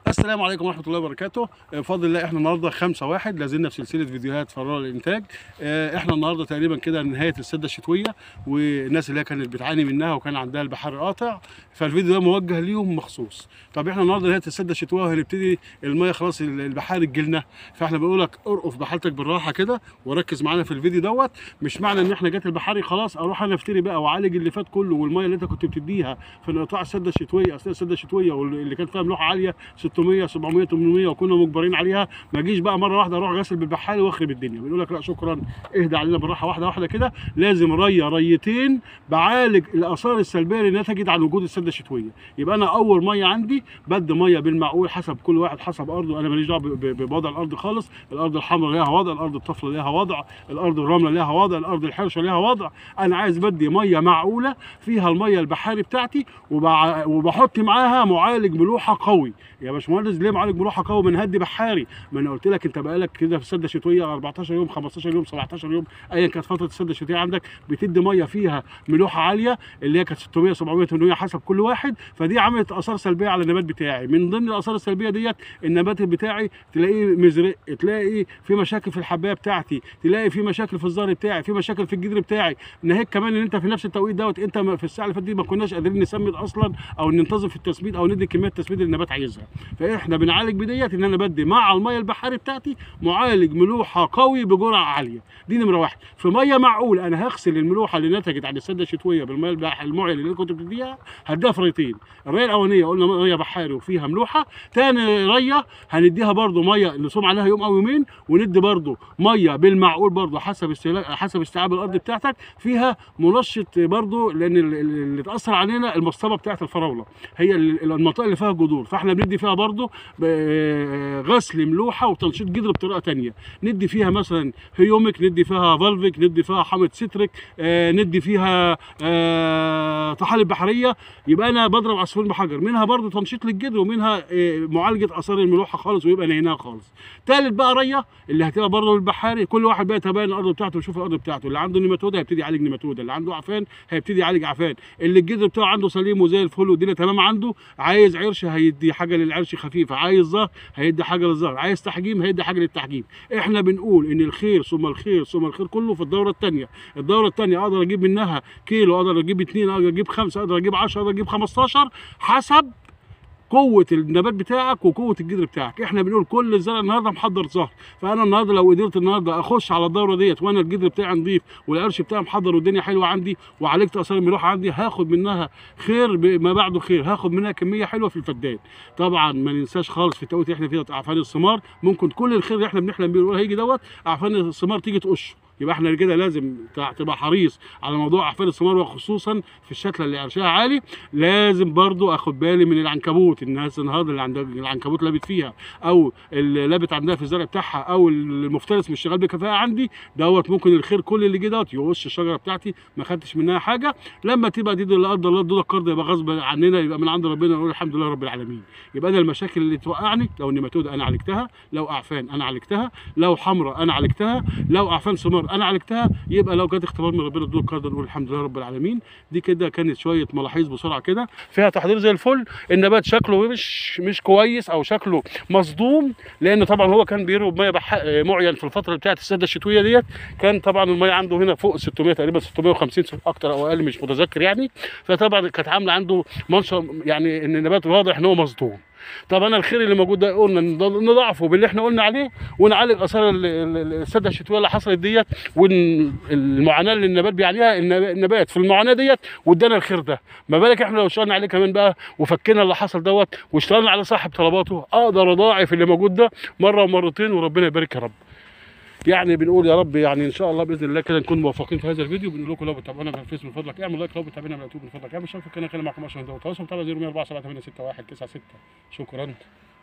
السلام عليكم ورحمه الله وبركاته بفضل الله احنا النهارده 5 واحد لازلنا في سلسله فيديوهات فرار الانتاج آه، احنا النهارده تقريبا كده نهايه السده الشتويه والناس اللي هي كانت بتعاني منها وكان عندها البحر قاطع فالفيديو ده موجه ليهم مخصوص طب احنا النهارده نهايه السده الشتويه وهنبتدي الميه خلاص البحار تجيلنا فاحنا بنقول لك ارقف بحالتك بالراحه كده وركز معانا في الفيديو دوت مش معنى ان احنا جت البحاري خلاص اروح انا افتري بقى واعالج اللي فات كله والميه اللي انت كنت بتديها في انقطاع السده الشتويه اثناء السده الشتويه واللي كان فيها ملوحه عاليه 600 700 800 وكنا مجبرين عليها ما اجيش بقى مره واحده اروح غسل بالبحال واخرب الدنيا بنقول لك لا شكرا اهدى علينا بالراحه واحده واحده كده لازم ريه ريتين بعالج الاثار السلبيه اللي نتجت عن وجود السده الشتويه يبقى انا اول ميه عندي بدي ميه بالمعقول حسب كل واحد حسب ارضه انا ماليش دعوه ب- ب- بوضع الارض خالص الارض الحمراء ليها وضع الارض الطفله ليها وضع الارض الرمله ليها وضع الارض الحرشه ليها وضع انا عايز بدي ميه معقوله فيها الميه البحاري بتاعتي وبع... وبحط معاها معالج ملوحه قوي يا باشمهندس ليه معالج ملوحه قوي من هدي بحاري ما انا قلت لك انت بقالك كده في السده الشتويه 14 يوم 15 يوم 17 يوم ايا كانت فتره السده الشتويه عندك بتدي ميه فيها ملوحه عاليه اللي هي كانت 600 700 800 حسب كل واحد فدي عملت اثار سلبيه على النبات بتاعي من ضمن الاثار السلبيه ديت النبات بتاعي تلاقيه مزرق تلاقي في مشاكل في الحبايه بتاعتي تلاقي في مشاكل في الزهر بتاعي في مشاكل في الجدر بتاعي ناهيك كمان ان انت في نفس التوقيت دوت انت ما- في الساعه اللي فاتت دي ما كناش قادرين نسمد اصلا او ننتظم في التسميد او ندي كميه التسميد اللي النبات عايزها فاحنا بنعالج بديت ان انا بدي مع الميه البحري بتاعتي معالج ملوحه قوي بجرعه عاليه دي نمره واحد في ميه معقول انا هغسل الملوحه اللي نتجت عن السده الشتويه بالميه البح- المعيل اللي أنا كنت بتديها هديها في ريتين الريه الاولانيه قلنا ميه بحاري وفيها ملوحه تاني ريه هنديها برضو ميه نصوم عليها يوم او يومين وندي برضو ميه بالمعقول برضو حسب استهلاك حسب استيعاب الارض بتاعتك فيها منشط برضو لان ال- ال- اللي اتاثر علينا المصطبه بتاعت الفراوله هي ال- المنطقه اللي فيها جذور فاحنا بندي فيها برضو ب- غسل ملوحه وتنشيط جذر بطريقه تانية ندي فيها مثلا هيومك ندي فيها فالفيك ندي فيها حامض ستريك آه، ندي فيها آه، طحالب بحريه يبقى انا بضرب عصفورين بحجر منها برضو تنشيط للجذر ومنها آه، معالجه اثار الملوحه خالص ويبقى نهيناها خالص تالت بقى ريه اللي هتبقى برضه البحاري كل واحد بقى يتبين الارض بتاعته ويشوف الارض بتاعته اللي عنده نيماتودا هيبتدي يعالج نيماتودا اللي عنده عفان هيبتدي يعالج عفان اللي الجذر بتاعه عنده سليم وزي الفل والدنيا تمام عنده عايز عرش هيدي حاجه للعرش خفيفه عايز ظهر هيدي حاجه للظهر عايز تحجيم هيدي حاجه للتحجيم احنا بنقول ان الخير ثم الخير ثم الخير كله في الدوره الثانيه الدوره الثانيه اقدر اجيب منها كيلو اقدر اجيب اثنين اقدر اجيب خمسه اقدر اجيب 10 اقدر اجيب 15 حسب قوه النبات بتاعك وقوه الجذر بتاعك احنا بنقول كل الزرع النهارده محضر ظهر فانا النهارده لو قدرت النهارده اخش على الدوره ديت وانا الجذر بتاعي نضيف والقرش بتاعي محضر والدنيا حلوه عندي وعالجت اثار الملوحه عندي هاخد منها خير ما بعده خير هاخد منها كميه حلوه في الفدان طبعا ما ننساش خالص في التوقيت اللي احنا فيه اعفان الثمار ممكن كل الخير اللي احنا بنحلم بيه ونقول هيجي دوت اعفان الثمار تيجي تقشه يبقى احنا كده لازم تع- تبقى حريص على موضوع اعفان الثمار وخصوصا في الشتله اللي عرشها عالي لازم برضو اخد بالي من العنكبوت الناس النهارده اللي عندها العنكبوت لابت فيها او اللي لابت عندها في الزرع بتاعها او المفترس مش شغال بكفاءه عندي دوت ممكن الخير كل اللي جه دوت يوش الشجره بتاعتي ما خدتش منها حاجه لما تبقى دي لا قدر الله دود القرض يبقى غصب عننا يبقى من عند ربنا نقول الحمد لله رب العالمين يبقى انا المشاكل اللي توقعني لو النيماتود انا عالجتها لو اعفان انا عالجتها لو حمراء انا عالجتها لو اعفان ثمار انا عالجتها يبقى لو جت اختبار من ربنا دود القرض نقول الحمد لله رب العالمين دي كده كانت شويه ملاحظ بسرعه كده فيها تحضير زي الفل النبات شكله مش مش كويس او شكله مصدوم لان طبعا هو كان بيروي بميه بح- معين في الفتره بتاعت السده الشتويه ديت كان طبعا الميه عنده هنا فوق 600 تقريبا 650 اكتر او اقل مش متذكر يعني فطبعا كانت عامله عنده منشأ يعني ان النبات واضح ان هو مصدوم طب انا الخير اللي موجود ده قلنا نض- نضاعفه باللي احنا قلنا عليه ونعالج اثار ال- ال- السده الشتويه اللي حصلت ديت والمعاناه اللي النبات بيعانيها النب- النبات في المعاناه ديت وادانا الخير ده ما بالك احنا لو اشتغلنا عليه كمان بقى وفكينا اللي حصل دوت واشتغلنا على صاحب طلباته اقدر اضاعف اللي موجود ده مره ومرتين وربنا يبارك يا رب يعني بنقول يا رب يعني ان شاء الله باذن الله كده نكون موفقين في هذا الفيديو بنقول لكم لو بتتابعونا على الفيس من فضلك اعمل لايك لو بتتابعونا على اليوتيوب من فضلك اعمل اشتراك في القناه خلي معكم 10 دقايق تواصل تابع 0 104 7 8 6 1 9 6 شكرا